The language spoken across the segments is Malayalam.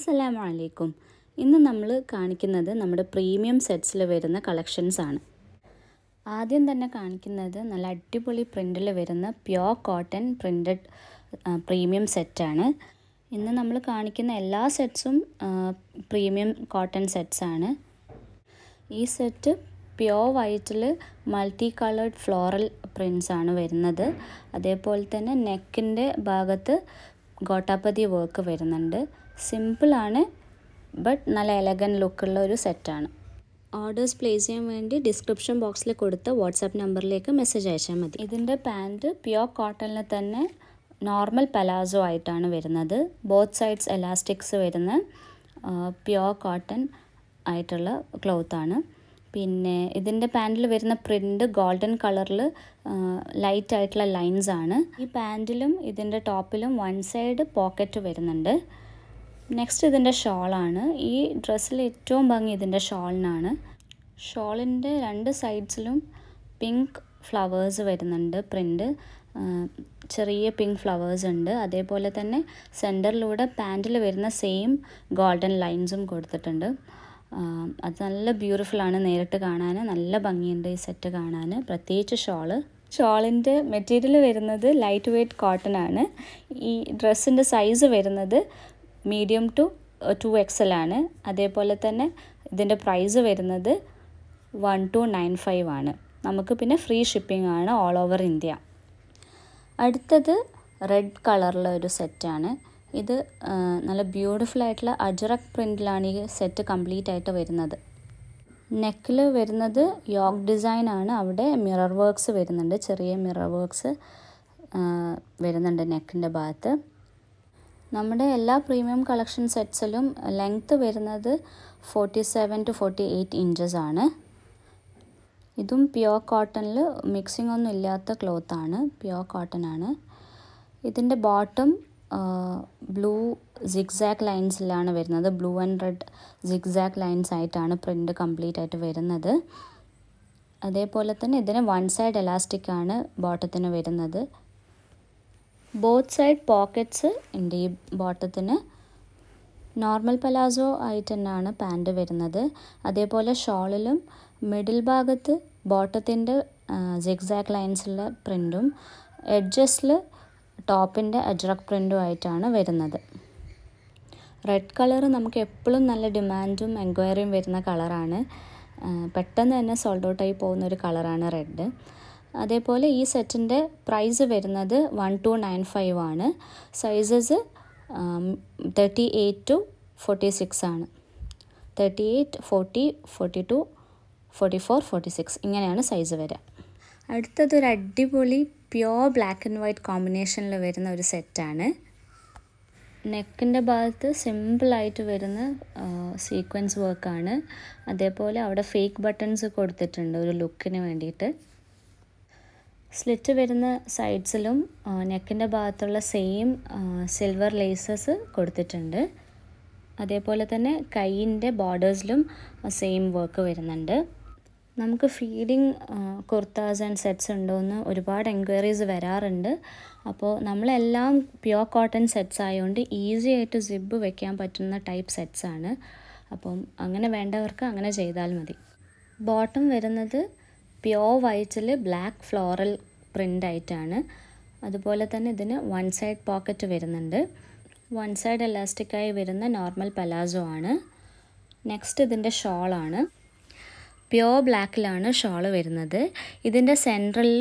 അസ്സലാമു അലൈക്കും ഇന്ന് നമ്മൾ കാണിക്കുന്നത് നമ്മുടെ പ്രീമിയം സെറ്റ്സിൽ വരുന്ന കളക്ഷൻസ് ആണ് ആദ്യം തന്നെ കാണിക്കുന്നത് നല്ല അടിപൊളി പ്രിൻറ്റിൽ വരുന്ന പ്യോർ കോട്ടൺ പ്രിൻറ്റഡ് പ്രീമിയം സെറ്റാണ് ഇന്ന് നമ്മൾ കാണിക്കുന്ന എല്ലാ സെറ്റ്സും പ്രീമിയം കോട്ടൺ സെറ്റ്സ് ആണ് ഈ സെറ്റ് പ്യോർ വൈറ്റിൽ മൾട്ടി കളേർഡ് ഫ്ലോറൽ പ്രിൻസ് ആണ് വരുന്നത് അതേപോലെ തന്നെ നെക്കിൻ്റെ ഭാഗത്ത് ഗോട്ടാപ്പതി വർക്ക് വരുന്നുണ്ട് സിമ്പിളാണ് ബട്ട് നല്ല എലഗൻ ലുക്കുള്ള ഒരു സെറ്റാണ് ഓർഡേഴ്സ് പ്ലേസ് ചെയ്യാൻ വേണ്ടി ഡിസ്ക്രിപ്ഷൻ ബോക്സിൽ കൊടുത്ത വാട്സാപ്പ് നമ്പറിലേക്ക് മെസ്സേജ് അയച്ചാൽ മതി ഇതിൻ്റെ പാൻറ്റ് പ്യോർ കോട്ടണിൽ തന്നെ നോർമൽ പലാസോ ആയിട്ടാണ് വരുന്നത് ബോത്ത് സൈഡ്സ് എലാസ്റ്റിക്സ് വരുന്ന പ്യോർ കോട്ടൺ ആയിട്ടുള്ള ക്ലോത്താണ് പിന്നെ ഇതിൻ്റെ പാൻറ്റിൽ വരുന്ന പ്രിൻ്റ് ഗോൾഡൻ കളറിൽ ലൈറ്റ് ആയിട്ടുള്ള ലൈൻസ് ആണ് ഈ പാൻറ്റിലും ഇതിൻ്റെ ടോപ്പിലും വൺ സൈഡ് പോക്കറ്റ് വരുന്നുണ്ട് നെക്സ്റ്റ് ഇതിൻ്റെ ഷോളാണ് ഈ ഡ്രസ്സിൽ ഏറ്റവും ഭംഗി ഇതിൻ്റെ ഷോളിനാണ് ഷോളിൻ്റെ രണ്ട് സൈഡ്സിലും പിങ്ക് ഫ്ലവേഴ്സ് വരുന്നുണ്ട് പ്രിൻ്റ് ചെറിയ പിങ്ക് ഫ്ലവേഴ്സ് ഉണ്ട് അതേപോലെ തന്നെ സെൻറ്ററിലൂടെ പാൻറ്റിൽ വരുന്ന സെയിം ഗോൾഡൻ ലൈൻസും കൊടുത്തിട്ടുണ്ട് അത് നല്ല ബ്യൂട്ടിഫുള്ളാണ് നേരിട്ട് കാണാൻ നല്ല ഭംഗിയുണ്ട് ഈ സെറ്റ് കാണാൻ പ്രത്യേകിച്ച് ഷോള് ഷോളിൻ്റെ മെറ്റീരിയൽ വരുന്നത് ലൈറ്റ് വെയ്റ്റ് കോട്ടൺ ആണ് ഈ ഡ്രസ്സിൻ്റെ സൈസ് വരുന്നത് മീഡിയം ടു ടു എക്സൽ ആണ് അതേപോലെ തന്നെ ഇതിൻ്റെ പ്രൈസ് വരുന്നത് വൺ ടു നയൻ ഫൈവ് ആണ് നമുക്ക് പിന്നെ ഫ്രീ ഷിപ്പിംഗ് ആണ് ഓൾ ഓവർ ഇന്ത്യ അടുത്തത് റെഡ് കളറിലെ ഒരു സെറ്റാണ് ഇത് നല്ല ബ്യൂട്ടിഫുൾ ആയിട്ടുള്ള അജറക് പ്രിൻറ്റിലാണ് ഈ സെറ്റ് കംപ്ലീറ്റ് ആയിട്ട് വരുന്നത് നെക്കിൽ വരുന്നത് യോഗ് ഡിസൈൻ ആണ് അവിടെ മിറർ വർക്ക്സ് വരുന്നുണ്ട് ചെറിയ മിറർ വർക്ക്സ് വരുന്നുണ്ട് നെക്കിൻ്റെ ഭാഗത്ത് നമ്മുടെ എല്ലാ പ്രീമിയം കളക്ഷൻ സെറ്റ്സിലും ലെങ്ത്ത് വരുന്നത് forty seven to forty eight inches ആണ് ഇതും പ്യോർ കോട്ടണിൽ മിക്സിംഗ് ഒന്നും ഇല്ലാത്ത ക്ലോത്താണ് പ്യോർ കോട്ടൺ ആണ് ഇതിൻ്റെ ബോട്ടം ബ്ലൂ സിഗ്സാക്ക് ലൈൻസിലാണ് വരുന്നത് blue and red zigzag lines ആയിട്ടാണ് പ്രിൻ്റ് കംപ്ലീറ്റ് ആയിട്ട് വരുന്നത് അതേപോലെ തന്നെ ഇതിന് വൺ സൈഡ് എലാസ്റ്റിക് ആണ് ബോട്ടത്തിന് വരുന്നത് ബോത്ത് സൈഡ് പോക്കറ്റ്സ് ഉണ്ട് ഈ ബോട്ടത്തിന് നോർമൽ പലാസോ ആയിട്ട് തന്നെയാണ് പാൻറ് വരുന്നത് അതേപോലെ ഷോളിലും മിഡിൽ ഭാഗത്ത് ബോട്ടത്തിൻ്റെ സിഗ്സാക്ക് ലൈൻസുള്ള പ്രിൻറ്റും എഡ്ജസിൽ ടോപ്പിൻ്റെ അജ്രക് പ്രിൻറ്റും ആയിട്ടാണ് വരുന്നത് റെഡ് കളർ നമുക്ക് എപ്പോഴും നല്ല ഡിമാൻഡും എൻക്വയറിയും വരുന്ന കളറാണ് പെട്ടെന്ന് തന്നെ സോൾഡ് ഔട്ടായി പോകുന്ന ഒരു കളറാണ് റെഡ് അതേപോലെ ഈ സെറ്റിൻ്റെ പ്രൈസ് വരുന്നത് വൺ ടു നയൻ ഫൈവ് ആണ് sizes thirty eight to forty six ആണ് thirty eight forty forty two forty four forty six ഇങ്ങനെയാണ് സൈസ് വരിക അടുത്തത് ഒരു അടിപൊളി പ്യോർ ബ്ലാക്ക് ആൻഡ് വൈറ്റ് കോമ്പിനേഷനിൽ വരുന്ന ഒരു സെറ്റാണ് നെക്കിൻ്റെ ഭാഗത്ത് സിമ്പിളായിട്ട് വരുന്ന സീക്വൻസ് വർക്കാണ് അതേപോലെ അവിടെ ഫേക്ക് ബട്ടൺസ് കൊടുത്തിട്ടുണ്ട് ഒരു ലുക്കിന് വേണ്ടിയിട്ട് സ്ലിറ്റ് വരുന്ന സൈഡ്സിലും നെക്കിൻ്റെ ഭാഗത്തുള്ള സെയിം സിൽവർ ലേസസ് കൊടുത്തിട്ടുണ്ട് അതേപോലെ തന്നെ കൈയിൻ്റെ ബോർഡേഴ്സിലും സെയിം വർക്ക് വരുന്നുണ്ട് നമുക്ക് ഫീഡിങ് കുർത്താസ് ആൻഡ് സെറ്റ്സ് ഉണ്ടോയെന്ന് ഒരുപാട് എൻക്വയറീസ് വരാറുണ്ട് അപ്പോൾ നമ്മളെല്ലാം പ്യോർ കോട്ടൺ സെറ്റ്സ് ആയതുകൊണ്ട് ഈസി ആയിട്ട് സിബ് വെക്കാൻ പറ്റുന്ന ടൈപ്പ് സെറ്റ്സ് ആണ് അപ്പം അങ്ങനെ വേണ്ടവർക്ക് അങ്ങനെ ചെയ്താൽ മതി ബോട്ടം വരുന്നത് പ്യോർ വൈറ്റിൽ ബ്ലാക്ക് ഫ്ലോറൽ പ്രിൻ്റ് ആയിട്ടാണ് അതുപോലെ തന്നെ ഇതിന് വൺ സൈഡ് പോക്കറ്റ് വരുന്നുണ്ട് വൺ സൈഡ് എലാസ്റ്റിക്കായി വരുന്ന നോർമൽ പലാസോ ആണ് നെക്സ്റ്റ് ഇതിൻ്റെ ഷോളാണ് പ്യോർ ബ്ലാക്കിലാണ് ഷോള് വരുന്നത് ഇതിൻ്റെ സെൻട്രലിൽ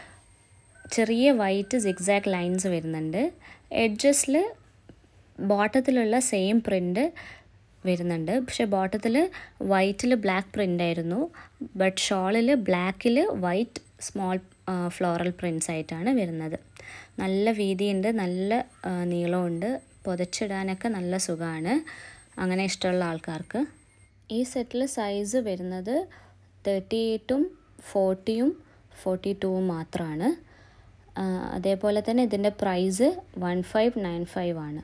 ചെറിയ വൈറ്റ് സിഗ്സാക്ക് ലൈൻസ് വരുന്നുണ്ട് എഡ്ജസിൽ ബോട്ടത്തിലുള്ള സെയിം പ്രിൻ്റ് വരുന്നുണ്ട് പക്ഷേ ബോട്ടത്തിൽ വൈറ്റിൽ ബ്ലാക്ക് പ്രിൻ്റ് ആയിരുന്നു ബട്ട് ഷോളിൽ ബ്ലാക്കിൽ വൈറ്റ് സ്മോൾ ഫ്ലോറൽ പ്രിൻറ്റ്സ് ആയിട്ടാണ് വരുന്നത് നല്ല വീതിയുണ്ട് നല്ല നീളമുണ്ട് പുതച്ചിടാനൊക്കെ നല്ല സുഖമാണ് അങ്ങനെ ഇഷ്ടമുള്ള ആൾക്കാർക്ക് ഈ സെറ്റിൽ സൈസ് വരുന്നത് തേർട്ടി എയ്റ്റും ഫോർട്ടിയും ഫോർട്ടി ടൂവും മാത്രമാണ് അതേപോലെ തന്നെ ഇതിൻ്റെ price one five nine five ആണ്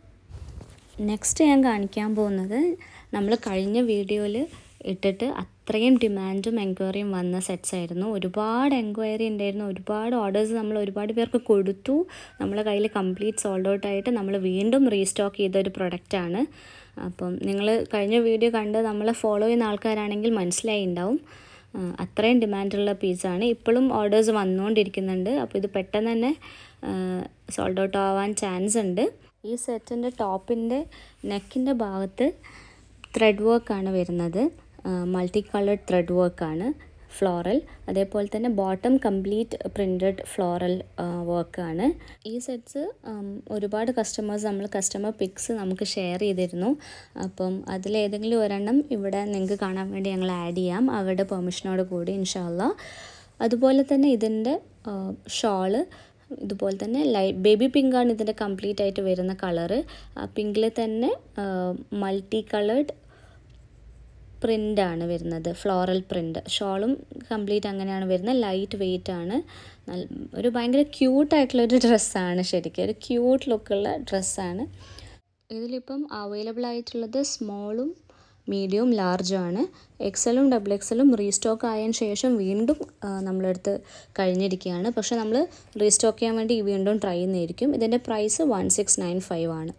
നെക്സ്റ്റ് ഞാൻ കാണിക്കാൻ പോകുന്നത് നമ്മൾ കഴിഞ്ഞ വീഡിയോയിൽ ഇട്ടിട്ട് അത്ര അത്രയും ഡിമാൻഡും എൻക്വയറിയും വന്ന സെറ്റ്സ് ആയിരുന്നു ഒരുപാട് എൻക്വയറി ഉണ്ടായിരുന്നു ഒരുപാട് ഓർഡേഴ്സ് നമ്മൾ ഒരുപാട് പേർക്ക് കൊടുത്തു നമ്മളെ കയ്യിൽ കംപ്ലീറ്റ് സോൾഡ് ഔട്ട് ആയിട്ട് നമ്മൾ വീണ്ടും റീസ്റ്റോക്ക് ചെയ്ത ഒരു പ്രൊഡക്റ്റാണ് അപ്പം നിങ്ങൾ കഴിഞ്ഞ വീഡിയോ കണ്ട് നമ്മളെ ഫോളോ ചെയ്യുന്ന ആൾക്കാരാണെങ്കിൽ മനസ്സിലായി ഉണ്ടാവും അത്രയും ഡിമാൻഡുള്ള പീസാണ് ഇപ്പോഴും ഓർഡേഴ്സ് വന്നുകൊണ്ടിരിക്കുന്നുണ്ട് അപ്പോൾ ഇത് പെട്ടെന്ന് തന്നെ സോൾഡ് ഔട്ട് ആവാൻ ചാൻസ് ഉണ്ട് ഈ സെറ്റിൻ്റെ ടോപ്പിൻ്റെ നെക്കിൻ്റെ ഭാഗത്ത് ത്രെഡ് വർക്കാണ് വരുന്നത് മൾട്ടി കളേർഡ് ത്രെഡ് വർക്കാണ് ഫ്ലോറൽ അതേപോലെ തന്നെ ബോട്ടം കംപ്ലീറ്റ് പ്രിൻറ്റഡ് ഫ്ലോറൽ വർക്കാണ് ഈ സെറ്റ്സ് ഒരുപാട് കസ്റ്റമേഴ്സ് നമ്മൾ കസ്റ്റമർ പിക്സ് നമുക്ക് ഷെയർ ചെയ്തിരുന്നു അപ്പം അതിലേതെങ്കിലും ഒരെണ്ണം ഇവിടെ നിങ്ങൾക്ക് കാണാൻ വേണ്ടി ഞങ്ങൾ ആഡ് ചെയ്യാം അവരുടെ പെർമിഷനോട് കൂടി ഇൻഷാല്ല അതുപോലെ തന്നെ ഇതിൻ്റെ ഷോള് ഇതുപോലെ തന്നെ ലൈറ്റ് ബേബി പിങ്കാണ് ഇതിൻ്റെ കംപ്ലീറ്റ് ആയിട്ട് വരുന്ന കളറ് ആ പിങ്കിൽ തന്നെ മൾട്ടി കളേർഡ് പ്രിൻ്റാണ് വരുന്നത് ഫ്ലോറൽ പ്രിൻ്റ് ഷോളും കംപ്ലീറ്റ് അങ്ങനെയാണ് വരുന്നത് ലൈറ്റ് വെയിറ്റ് ആണ് ഒരു ഭയങ്കര ക്യൂട്ടായിട്ടുള്ളൊരു ഡ്രസ്സാണ് ശരിക്കും ഒരു ക്യൂട്ട് ലുക്കുള്ള ഡ്രസ്സാണ് ഇതിലിപ്പം അവൈലബിൾ ആയിട്ടുള്ളത് സ്മോളും മീഡിയവും ലാർജും ആണ് എക്സലും ഡബിൾ എക്സലും റീസ്റ്റോക്ക് ആയതിനു ശേഷം വീണ്ടും നമ്മളെടുത്ത് കഴിഞ്ഞിരിക്കുകയാണ് പക്ഷേ നമ്മൾ റീസ്റ്റോക്ക് ചെയ്യാൻ വേണ്ടി വീണ്ടും ട്രൈ ചെയ്യുന്നതായിരിക്കും ഇതിൻ്റെ price one six nine five ആണ്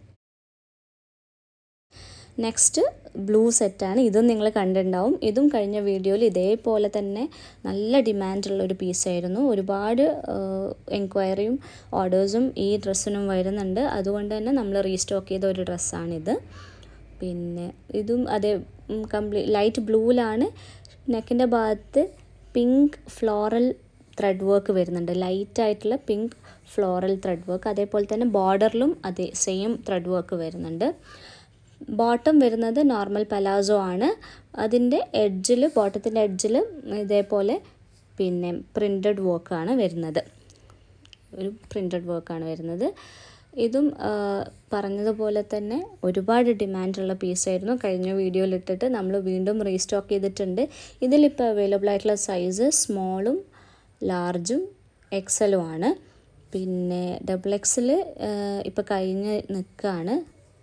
നെക്സ്റ്റ് ബ്ലൂ സെറ്റാണ് ഇതും നിങ്ങൾ കണ്ടിട്ടുണ്ടാവും ഇതും കഴിഞ്ഞ വീഡിയോയിൽ ഇതേപോലെ തന്നെ നല്ല ഡിമാൻഡുള്ള ഒരു പീസായിരുന്നു ഒരുപാട് എൻക്വയറിയും ഓർഡേഴ്സും ഈ ഡ്രസ്സിനും വരുന്നുണ്ട് അതുകൊണ്ട് തന്നെ നമ്മൾ റീസ്റ്റോക്ക് ചെയ്ത ഒരു ഡ്രസ്സാണിത് പിന്നെ ഇതും അതേ കംപ്ലീറ്റ് ലൈറ്റ് ബ്ലൂവിലാണ് നെക്കിൻ്റെ ഭാഗത്ത് പിങ്ക് ഫ്ലോറൽ ത്രെഡ് വർക്ക് വരുന്നുണ്ട് ലൈറ്റ് ആയിട്ടുള്ള പിങ്ക് ഫ്ലോറൽ ത്രെഡ് വർക്ക് അതേപോലെ തന്നെ ബോർഡറിലും അതേ സെയിം ത്രെഡ് വർക്ക് വരുന്നുണ്ട് ബോട്ടം വരുന്നത് നോർമൽ പലാസോ ആണ് അതിൻ്റെ എഡ്ജിൽ ബോട്ടത്തിൻ്റെ എഡ്ജിൽ ഇതേപോലെ പിന്നെ പ്രിൻറ്റഡ് വർക്കാണ് വരുന്നത് ഒരു പ്രിൻറ്റഡ് വർക്കാണ് വരുന്നത് ഇതും പറഞ്ഞതുപോലെ തന്നെ ഒരുപാട് ഡിമാൻഡുള്ള പീസായിരുന്നു കഴിഞ്ഞ വീഡിയോയിൽ ഇട്ടിട്ട് നമ്മൾ വീണ്ടും റീസ്റ്റോക്ക് ചെയ്തിട്ടുണ്ട് ഇതിലിപ്പോൾ അവൈലബിൾ ആയിട്ടുള്ള സൈസ് സ്മോളും ലാർജും എക്സലും ആണ് പിന്നെ ഡബിൾ എക്സൽ ഇപ്പോൾ കഴിഞ്ഞ് നിൽക്കുകയാണ്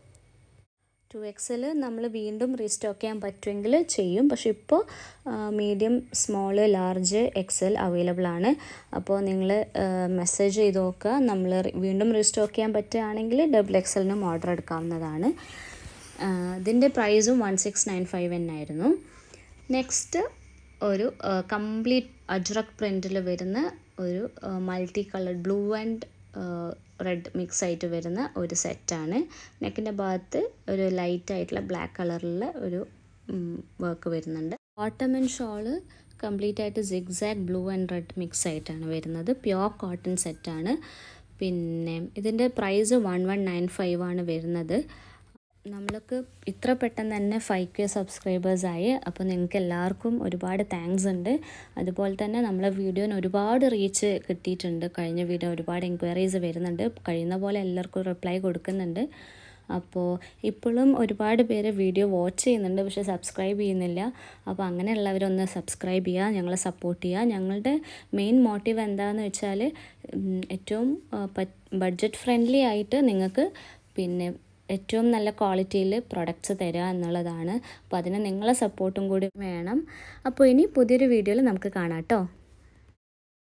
ടു എക്സിൽ നമ്മൾ വീണ്ടും റീസ്റ്റോക്ക് ചെയ്യാൻ പറ്റുമെങ്കിൽ ചെയ്യും പക്ഷെ ഇപ്പോൾ medium small large XL available ആണ് അപ്പോൾ നിങ്ങൾ മെസ്സേജ് ചെയ്ത് നോക്കുക നമ്മൾ വീണ്ടും റീസ്റ്റോക്ക് ചെയ്യാൻ പറ്റുകയാണെങ്കിൽ ഡബിൾ എക്സലിനും ഓർഡർ എടുക്കാവുന്നതാണ് ഇതിൻ്റെ പ്രൈസും വൺ സിക്സ് നയൻ ഫൈവ് എന്നായിരുന്നു നെക്സ്റ്റ് ഒരു കംപ്ലീറ്റ് അജ്രക് പ്രിൻറ്റിൽ വരുന്ന ഒരു multi coloured blue and red mix ആയിട്ട് വരുന്ന ഒരു സെറ്റാണ് നെക്കിൻ്റെ ഭാഗത്ത് ഒരു ലൈറ്റ് ആയിട്ടുള്ള ബ്ലാക്ക് കളറിലുള്ള ഒരു വർക്ക് വരുന്നുണ്ട് ബോട്ടം ആൻഡ് ഷോള് കംപ്ലീറ്റ് ആയിട്ട് zigzag blue and red mix ആയിട്ടാണ് വരുന്നത് പ്യോർ കോട്ടൺ സെറ്റാണ് പിന്നെ ഇതിൻ്റെ price one one nine five ആണ് വരുന്നത് നമ്മൾക്ക് ഇത്ര പെട്ടെന്ന് തന്നെ ഫൈവ് കെ സബ്സ്ക്രൈബേഴ്സായി അപ്പോൾ നിങ്ങൾക്ക് എല്ലാവർക്കും ഒരുപാട് താങ്ക്സ് ഉണ്ട് അതുപോലെ തന്നെ നമ്മളെ വീഡിയോന് ഒരുപാട് റീച്ച് കിട്ടിയിട്ടുണ്ട് കഴിഞ്ഞ വീഡിയോ ഒരുപാട് എൻക്വയറീസ് വരുന്നുണ്ട് കഴിയുന്ന പോലെ എല്ലാവർക്കും റിപ്ലൈ കൊടുക്കുന്നുണ്ട് അപ്പോൾ ഇപ്പോഴും ഒരുപാട് പേര് വീഡിയോ വാച്ച് ചെയ്യുന്നുണ്ട് പക്ഷേ സബ്സ്ക്രൈബ് ചെയ്യുന്നില്ല അപ്പോൾ അങ്ങനെയുള്ളവരൊന്ന് സബ്സ്ക്രൈബ് ചെയ്യുക ഞങ്ങളെ സപ്പോർട്ട് ചെയ്യുക ഞങ്ങളുടെ മെയിൻ മോട്ടീവ് എന്താണെന്ന് വെച്ചാൽ ഏറ്റവും ബഡ്ജറ്റ് ഫ്രണ്ട്ലി ആയിട്ട് നിങ്ങൾക്ക് പിന്നെ ഏറ്റവും നല്ല ക്വാളിറ്റിയിൽ പ്രൊഡക്ട്സ് തരിക എന്നുള്ളതാണ് അപ്പോൾ അതിന് നിങ്ങളെ സപ്പോർട്ടും കൂടി വേണം അപ്പോൾ ഇനി പുതിയൊരു വീഡിയോയിൽ നമുക്ക് കാണാം കേട്ടോ